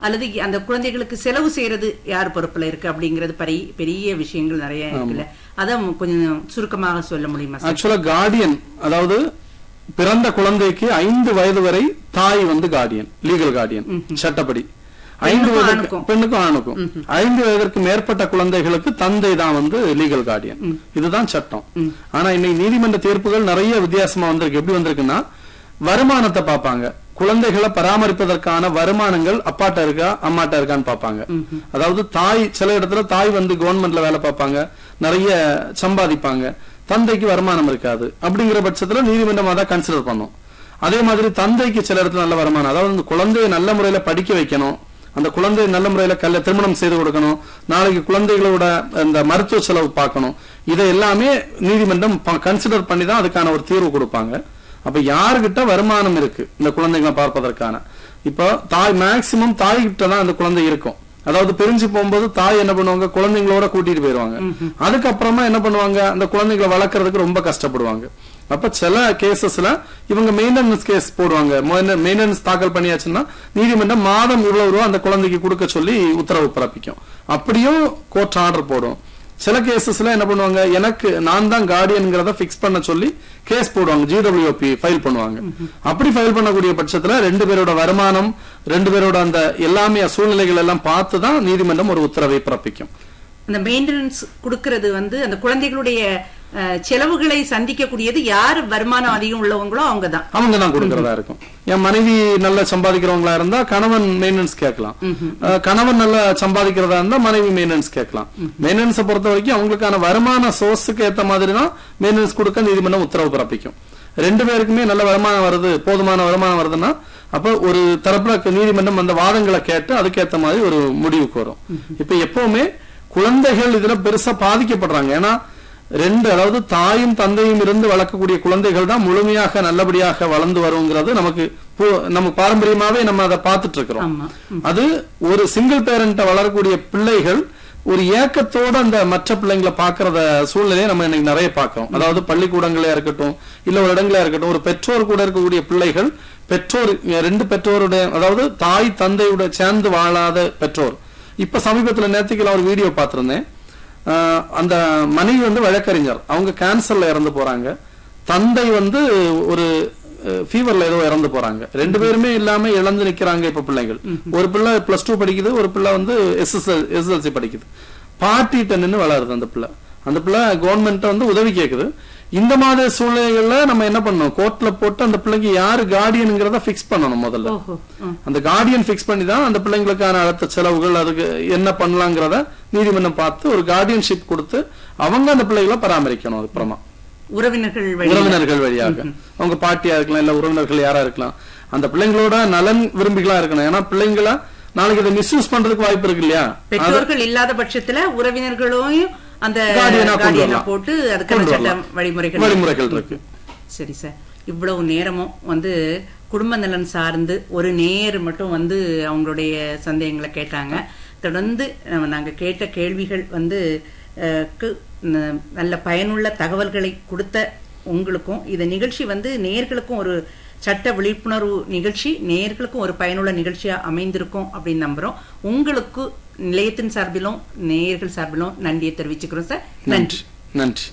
அல்லது அந்த குழந்தைகளுக்கு செலவு செய்யறது யார் பொறுப்புல இருக்கு அப்படிங்கிறது பெரிய பெரிய விஷயங்கள் நிறைய இருக்குல்ல அத கொஞ்சம் சுருக்கமாக சொல்ல முடியுமா சார் ஆக்சுவலா கார்டியன் அதாவது பிறந்த குழந்தைக்கு ஐந்து வயது வரை தாய் வந்து கார்டியன் லீகல் கார்டியன் சட்டப்படி ஐந்து பெண்ணுக்கும் வயதுக்கு ஆணுக்கும். பெண்ணுக்கும் ஆணுக்கும் ஐந்து வயதிற்கு மேற்பட்ட குழந்தைகளுக்கு தந்தை தான் வந்து லீகல் கார்டியன் இதுதான் சட்டம் ஆனா இன்னைக்கு நீதிமன்ற தீர்ப்புகள் நிறைய வித்தியாசமா வந்திருக்கு எப்படி வந்திருக்குன்னா வருமானத்தை பார்ப்பாங்க குழந்தைகளை பராமரிப்பதற்கான வருமானங்கள் அப்பாட்ட இருக்கா அம்மாட்ட இருக்கான்னு பார்ப்பாங்க அதாவது தாய் சில இடத்துல தாய் வந்து கவர்மெண்ட்ல வேலை பார்ப்பாங்க நிறைய சம்பாதிப்பாங்க தந்தைக்கு வருமானம் இருக்காது அப்படிங்கிற பட்சத்துல நீதிமன்றம் அதை கன்சிடர் பண்ணும் அதே மாதிரி தந்தைக்கு சில இடத்துல நல்ல வருமானம் அதாவது அந்த குழந்தையை நல்ல முறையில படிக்க வைக்கணும் அந்த குழந்தையை நல்ல முறையில கல்ல திருமணம் செய்து கொடுக்கணும் நாளைக்கு குழந்தைகளோட அந்த மருத்துவ செலவு பார்க்கணும் இதை எல்லாமே நீதிமன்றம் கன்சிடர் பண்ணி தான் அதுக்கான ஒரு தீர்வு கொடுப்பாங்க அப்ப யாருகிட்ட வருமானம் இருக்கு இந்த குழந்தைகளை பார்ப்பதற்கான இப்போ தாய் மேக்சிமம் தாய்கிட்ட தான் அந்த குழந்தை இருக்கும் அதாவது பிரிஞ்சு போகும்போது தாய் என்ன பண்ணுவாங்க குழந்தைங்களோட கூட்டிட்டு போயிருவாங்க அதுக்கப்புறமா என்ன பண்ணுவாங்க அந்த குழந்தைகளை வளர்க்கறதுக்கு ரொம்ப கஷ்டப்படுவாங்க அப்ப சில கேசஸ்ல இவங்க மெயின்டெனன்ஸ் கேஸ் போடுவாங்க மெயின்டெனன்ஸ் தாக்கல் பண்ணியாச்சுன்னா நீதிமன்றம் மாதம் இவ்வளவு ரூபா அந்த குழந்தைக்கு கொடுக்க சொல்லி உத்தரவு பிறப்பிக்கும் அப்படியும் கோர்ட் ஆர்டர் போடும் சில கேசஸ்ல என்ன பண்ணுவாங்க எனக்கு நான் தான் கார்டியன்ங்கிறத பிக்ஸ் பண்ண சொல்லி கேஸ் போடுவாங்க ஜிடபிள்யூபி ஃபைல் பண்ணுவாங்க அப்படி ஃபைல் பண்ணக்கூடிய பட்சத்துல ரெண்டு பேரோட வருமானம் ரெண்டு பேரோட அந்த எல்லாமே சூழ்நிலைகள் எல்லாம் பார்த்து தான் நீதிமன்றம் ஒரு உத்தரவை பிறப்பிக்கும் அந்த மெயின்டெனன்ஸ் கொடுக்கறது வந்து அந்த குழந்தைகளுடைய அஹ், செலவுகளை சந்திக்கக்கூடியது யார் வருமானம் அதிகம் உள்ளவங்களோ அவங்க தான் அவங்க தான் கொடுக்கறதா இருக்கும் என் மனைவி நல்லா சம்பாதிக்கிறவங்களா இருந்தா கணவன் மெயின்டெனன்ஸ் கேட்கலாம் அஹ் கணவன் நல்லா சம்பாதிக்கிறதா இருந்தா மனைவி மெயின்டெனன்ஸ் கேட்கலாம் மெயின்டெனன்ஸை பொறுத்த வரைக்கும் அவங்களுக்கான வருமான சோர்ஸுக்கு ஏத்த மாதிரி தான் மெயின்டெனன்ஸ் கொடுக்க நீதிமன்றம் உத்தரவு பிறப்பிக்கும் ரெண்டு பேருக்குமே நல்ல வருமானம் வருது போதுமான வருமானம் வருதுன்னா அப்ப ஒரு தரப்புல நீதிமன்றம் அந்த வாதங்களை கேட்டு அதுக்கேத்த மாதிரி ஒரு முடிவுக்கு வரும் இப்ப எப்பவுமே குழந்தைகள் இதுல பெருசா பாதிக்கப்படுறாங்க ஏன்னா ரெண்டு அதாவது தாயும் தந்தையும் இருந்து வளர்க்கக்கூடிய குழந்தைகள் தான் முழுமையாக நல்லபடியாக வளர்ந்து வருங்கிறது நமக்கு பு- நம்ம பாரம்பரியமாவே நம்ம அதை பார்த்துட்டு இருக்கிறோம் ஆமா அது ஒரு சிங்கிள் பேரண்ட வளரக்கூடிய பிள்ளைகள் ஒரு ஏக்கத்தோட அந்த மற்ற பிள்ளைங்களை பாக்குறத சூழ்நிலையை நம்ம இன்னைக்கு நிறைய பார்க்கிறோம் அதாவது பள்ளிக்கூடங்களா இருக்கட்டும் இல்ல ஒரு இடங்களா இருக்கட்டும் ஒரு பெற்றோர் கூட இருக்கக்கூடிய பிள்ளைகள் பெற்றோர் ரெண்டு பெற்றோருடைய அதாவது தாய் தந்தையோட சேர்ந்து வாழாத பெற்றோர் இப்ப சமீபத்துல நேத்திக்கு ஒரு வீடியோ பார்த்திருந்தேன் ஆஹ் அந்த மனைவி வந்து வழக்கறிஞர் அவங்க கேன்சர்ல இறந்து போறாங்க தந்தை வந்து ஒரு ஃபீவர்ல ஏதோ இறந்து போறாங்க ரெண்டு பேருமே இல்லாம இழந்து நிக்கிறாங்க இப்ப பிள்ளைகள் ஒரு பிள்ளை பிளஸ் டூ படிக்குது ஒரு பிள்ளை வந்து எஸ்எஸ்எல் எஸ்எல்சி படிக்குது பாட்டிட்ட நின்னு வளருது அந்த பிள்ளை அந்த பிள்ளை கவர்மெண்ட் வந்து உதவி கேக்குது இந்த மாதிரி சூழ்நிலைகள்ல நம்ம என்ன பண்ணணும் கோர்ட்ல போட்டு அந்த பிள்ளைக்கு யாரு கார்டியனுங்கிறத பிக்ஸ் பண்ணணும் முதல்ல ஓஹோ ம். அந்த கார்டியன் ஃபிக்ஸ் பண்ணி தான் அந்த பிள்ளைங்களுக்கான அடுத்த செலவுகள் அதுக்கு என்ன பண்ணலாங்கிறத நீதிமன்றம் பார்த்து ஒரு கார்டியன்ஷிப் கொடுத்து அவங்க அந்த பிள்ளைகளை பராமரிக்கணும் அதுக்கப்புறமா உறவினர்கள் வழி உறவினர்கள் வழியாக அவங்க பாட்டியா இருக்கலாம் இல்ல உறவினர்கள் யாரா இருக்கலாம் அந்த பிள்ளைங்களோட நலன் விரும்பிகளா இருக்கணும் ஏன்னா பிள்ளைங்கள நாளைக்கு இதை மிஸ்யூஸ் பண்றதுக்கு வாய்ப்பு இருக்கு இல்லையா பெற்றோர்கள் இல்லாத பட்சத்துல உறவினர்களையும் அந்த Guardian-ஆ கொண்டு guardian-ஆ வரலாம். போட்டு அதுக்கான கொண்டு சட்ட வரலாம். வழிமுறைகள் வழிமுறைகள் இருக்கு சரி சார் இவ்வளவு நேரமும் வந்து குடும்ப நலன் சார்ந்து ஒரு நேர் மட்டும் வந்து அவங்களுடைய சந்தேகங்களை கேட்டாங்க தொடர்ந்து அஹ், நாங்க கேட்ட கேள்விகள் வந்து அஹ், க்கு, ந- நல்ல பயனுள்ள தகவல்களை கொடுத்த உங்களுக்கும் இந்த நிகழ்ச்சி வந்து நேர்களுக்கும் ஒரு சட்ட விழிப்புணர்வு நிகழ்ச்சி நேர்களுக்கும் ஒரு பயனுள்ள நிகழ்ச்சியா அமைந்திருக்கும் அப்படின்னு நம்புறோம் உங்களுக்கு நிலையத்தின் சார்பிலும் நேயர்கள் சார்பிலும் நன்றியை தெரிவிச்சுக்கிறோம் சார் நன்றி நன்றி நன்றி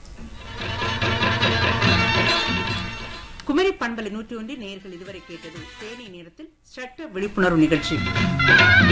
குமரி பண்பலை நூற்றி ஒன்றில் நேயர்கள் இதுவரை கேட்டது தேனி நேரத்தில் சட்ட விழிப்புணர்வு நிகழ்ச்சி